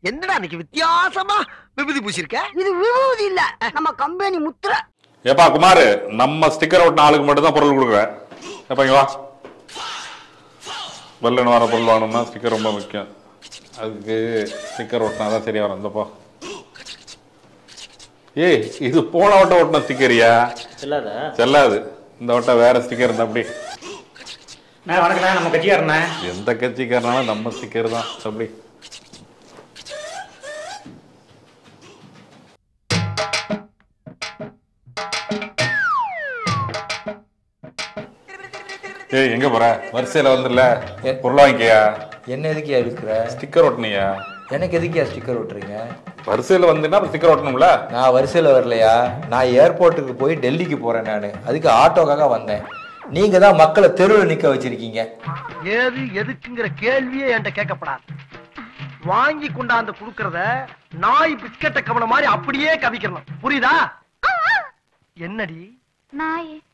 என்னடா இன்னைக்கு வித்தியாசமா விபூதி பூசிருக்க இது விபூதி இல்ல நம்ம கம்பெனி முத்திர ஏப்பா குமார் நம்ம ஸ்டிக்கர் ஒட்டின ஆளுக்கு மட்டும் தான் பொருள் கொடுக்குறேன் ஏப்பா இங்க வா வெள்ளன் வர பொருள் வாங்கணும்னா ஸ்டிக்கர் ரொம்ப முக்கியம் அதுக்கு ஸ்டிக்கர் ஒட்டினா தான் சரியா வரும் இந்தப்பா ஏய் இது போன வட்டம் ஒட்டின ஸ்டிக்கரியா சொல்லாதா செல்லாது இந்த வட்டம் வேற ஸ்டிக்கர் இருந்தா அப்படி நான் வணக்கம் நம்ம கட்சிக்காரண்ணே எந்த கட்சிக்காரனாலும் நம்ம ஸ்டிக்கர் தான் அப்படி ஏய் எங்க போற வரிசையில வந்துடல பொருள் வாங்கிக்கியா என்ன எதுக்கியா இருக்கிற ஸ்டிக்கர் ஒட்டினியா எனக்கு எதுக்கியா ஸ்டிக்கர் ஒட்டுறீங்க வரிசையில வந்தீங்கன்னா ஸ்டிக்கர் ஒட்டணும்ல நான் வரிசையில் வரலையா நான் ஏர்போர்ட்டுக்கு போய் டெல்லிக்கு போறேன் நான் அதுக்கு ஆட்டோக்காக வந்தேன் நீங்க தான் மக்களை தெருவில் நிக்க வச்சிருக்கீங்க ஏது எதுக்குங்கிற கேள்வியே என்கிட்ட கேட்கப்படாது வாங்கி கொண்டாந்து குடுக்கறத நாய் பிஸ்கட்ட கவன மாதிரி அப்படியே கவிக்கணும் புரியுதா என்னடி நாயே